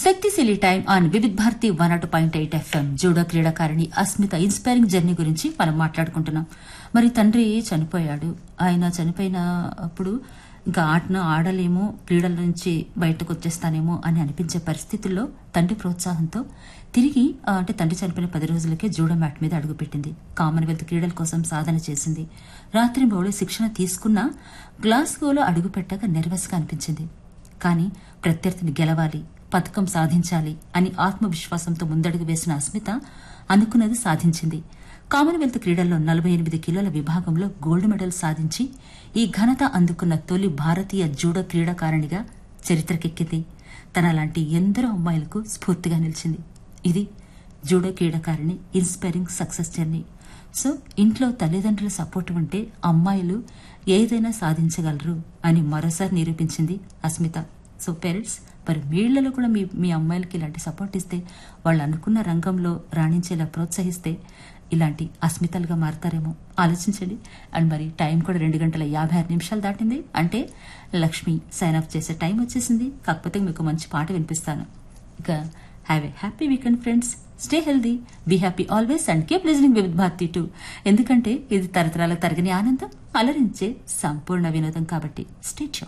శక్తిశీలి time on Vividh Bharati one అటు point eight FM judo క్రీడాకారిణి అస్మిత ఇన్స్పైరింగ్ జర్నీ గురించి మనం మాట్లాడుకుంటున్నాం మరి తండ్రి చనిపోయాడు ఆయన చనిపోయిన అప్పుడు ఇంకా ఆటను ఆడలేమో క్రీడల నుంచి బయటకు వచ్చేస్తానేమో అని అనిపించే పరిస్థితుల్లో తండ్రి ప్రోత్సాహంతో తిరిగి ఆ, అంటే తండ్రి చనిపోయిన పది రోజులకే జూడో మ్యాట్ మీద అడుగుపెట్టింది కామన్వెల్త్ క్రీడల కోసం సాధన చేసింది రాత్రి బౌళి శిక్షణ తీసుకున్నా గ్లాస్గోలో అడుగుపెట్టాక నెర్వస్ గా అనిపించింది కానీ ప్రత్యర్థిని గెలవాలి పథకం సాధించాలి అని ఆత్మవిశ్వాసంతో ముందడుగు వేసిన అస్మిత అనుకున్నది సాధించింది కామన్వెల్త్ క్రీడల్లో నలభై ఎనిమిది కిలోల విభాగంలో గోల్డ్ మెడల్ సాధించి ఈ ఘనత అందుకున్న తొలి భారతీయ జూడో క్రీడాకారిణిగా చరిత్రకెక్కింది తన లాంటి ఎందరో అమ్మాయిలకు స్ఫూర్తిగా నిలిచింది ఇది జూడో క్రీడాకారిణి ఇన్స్పైరింగ్ సక్సెస్ జర్నీ సో ఇంట్లో తల్లిదండ్రుల సపోర్ట్ ఉంటే అమ్మాయిలు ఏదైనా సాధించగలరు అని మరోసారి నిరూపించింది అస్మిత సో పేరెంట్స్ మరి వీళ్లలో కూడా మీ మీ అమ్మాయిలకి ఇలాంటి సపోర్ట్ ఇస్తే వాళ్ళు అనుకున్న రంగంలో రాణించేలా ప్రోత్సహిస్తే ఇలాంటి అస్మితలుగా మారతారేమో ఆలోచించండి అండ్ మరి టైం కూడా రెండు గంటల యాభై ఆరు నిమిషాలు దాటింది అంటే లక్ష్మి సైన్ అప్ చేసే టైం వచ్చేసింది కాకపోతే మీకు మంచి పాట వినిపిస్తాను ఇక have a happy weekend friends stay healthy be happy always and keep listening with Bharati too ఎందుకంటే ఇది తరతరాల తరగని ఆనందం అలరించే సంపూర్ణ వినోదం కాబట్టి స్టే